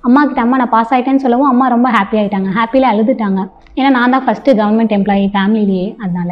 அம்மா கிட்ட அம்மா நான் பாஸ் ஆகிட்டேன்னு சொல்லவும் அம்மா ரொம்ப ஹாப்பி ஆகிட்டாங்க ஹாப்பியில் அழுதுட்டாங்க ஏன்னா நான் தான் ஃபஸ்ட்டு கவர்மெண்ட் எம்ப்ளாயி ஃபேமிலிலேயே அதனால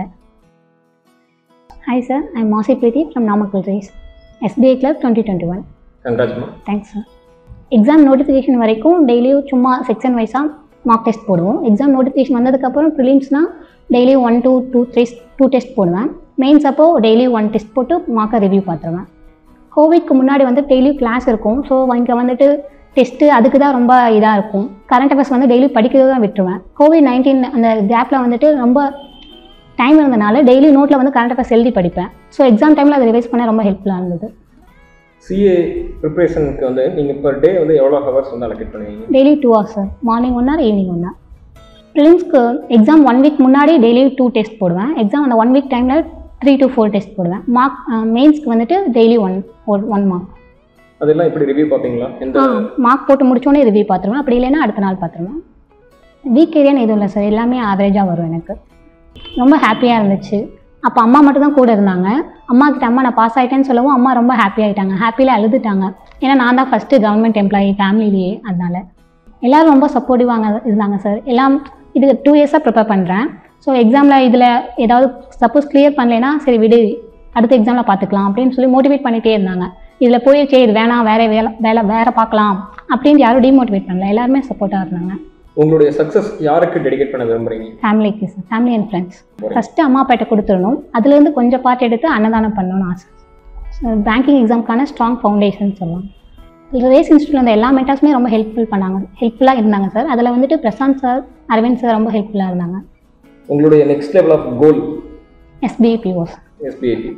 hi sir I Masi Preethi from Namakkal race SBI club twenty twenty one கங்க்ராட்ஸ்மா தேங்க்ஸ் சார் எக்ஸாம் நோட்டிஃபிகேஷன் வரைக்கும் டெய்லியும் சும்மா செக்ஷன் வைஸாக மார்க் டெஸ்ட் போடுவோம் எக்ஸாம் நோட்டிஃபிகேஷன் வந்ததுக்கப்புறம் ப்ரிலிம்ஸ்னால் டெய்லியும் one two two test two test போடுவேன் மெயின்ஸ் அப்போ டெய்லி ஒன் டெஸ்ட் போட்டு மார்க்கை ரிவ்யூ பார்த்துருவேன் கோவிட்க்கு முன்னாடி வந்து டெய்லியும் கிளாஸ் இருக்கும் ஸோ இங்கே வந்துட்டு டெஸ்ட்டு அதுக்கு தான் ரொம்ப இதாக இருக்கும் கரண்ட் அஃபேர்ஸ் வந்து டெய்லி படிக்கிறது தான் விட்டுருவேன் கோவிட் நைன்டீன் அந்த கேப்பில் வந்துட்டு ரொம்ப டைம் இருந்தனால டெய்லி நோட்டில் வந்து கரண்ட் அஃபேர்ஸ் எழுதி படிப்பேன் ஸோ எக்ஸாம் டைமில் அதை ரிவைஸ் பண்ண ரொம்ப ஹெல்ப்ஃபுல்லாக இருந்தது சிஏ ப்ரிப்பரேஷனுக்கு வந்து நீங்கள் பர் டே வந்து எவ்வளோ ஹவர்ஸ் வந்து அலோகேட் பண்ணுவீங்க daily two hours sir morning one hour evening one hour ப்ரிலிம்ஸ்க்கு எக்ஸாம் ஒன் வீக் முன்னாடி டெய்லி டூ டெஸ்ட் போடுவேன் எக்ஸாம் அந்த ஒன் வீக் டைமில் த்ரீ டு ஃபோர் டெஸ்ட் போடுவேன் மார்க் மெயின்ஸ்க்கு வந்துட்டு டெய்லி ஒன் ஒன் மார்க் அதெல்லாம் இப்படி ரிவ்யூ பார்ப்பீங்களா எந்த ஆ மார்க் போட்டு முடிச்சோடனே ரிவ்யூ பார்த்துருவேன் அப்படி இல்லைன்னா அடுத்த நாள் பார்த்துருவேன் வீக் ஏரியான்னு எதுவும் இல்லை சார் எல்லாமே ஆவரேஜாக வரும் எனக்கு ரொம்ப ஹாப்பியாக இருந்துச்சு அப்போ அம்மா மட்டும் தான் கூட இருந்தாங்க அம்மா கிட்ட அம்மா நான் பாஸ் ஆகிட்டேன்னு சொல்லவும் அம்மா ரொம்ப ஹாப்பி ஆகிட்டாங்க ஹாப்பியில் அழுதுட்டாங்க ஏன்னா நான் தான் ஃபஸ்ட்டு கவர்மெண்ட் எம்ப்ளாயி ஃபேமிலிலேயே அதனால எல்லோரும் ரொம்ப சப்போர்ட்டிவாங்க இருந்தாங்க சார் எல்லாம் இது டூ இயர்ஸாக ப்ரிப்பேர் பண்ணுறேன் ஸோ எக்ஸாமில் இதில் ஏதாவது சப்போஸ் கிளியர் பண்ணலைன்னா சரி விடு அடுத்த எக்ஸாமில் பார்த்துக்கலாம் அப்படின்னு சொல்லி மோட்டிவேட் பண்ணிகிட்டே இருந்தாங்க இதில் போய் சரி இது வேணாம் வேற வேலை வேலை வேறு பார்க்கலாம் அப்படின்னு யாரும் டிமோட்டிவேட் பண்ணல எல்லாருமே சப்போர்ட்டாக இருந்தாங்க உங்களுடைய சக்ஸஸ் யாருக்கு டெடிகேட் பண்ண விரும்புறீங்க ஃபேமிலிக்கு sir family and friends first அம்மா அப்பாட்ட கொடுத்துடணும் அதுலேருந்து கொஞ்சம் பார்ட் எடுத்து அன்னதானம் பண்ணணும்னு ஆசை பேங்கிங் எக்ஸாம்க்கான ஸ்ட்ராங் ஃபவுண்டேஷன் சொல்லலாம் இதில் ரேஸ் இன்ஸ்டியூட்டில் அந்த எல்லா மெட்டாஸுமே ரொம்ப ஹெல்ப்ஃபுல் பண்ணாங்க ஹெல்ப்ஃபுல்லாக இருந்தாங்க சார் அதில் வந்துட்டு பிரசாந்த் சார் அரவிந்த் சார் ரொம்ப ஹெல்ப்ஃபுல்லாக இருந்தாங்க உங்களுடைய next level of goal SBI POs எஸ்பிஐடி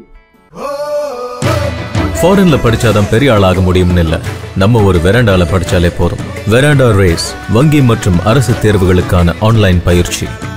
ஃபாரின்ல படிச்சாதான் பெரிய ஆளாக முடியும்னு இல்ல நம்ம ஒரு வெராண்டால படிச்சாலே போதும் வெராண்டா ரேஸ் வங்கி மற்றும் அரசு தேர்வுகளுக்கான ஆன்லைன் பயிற்சி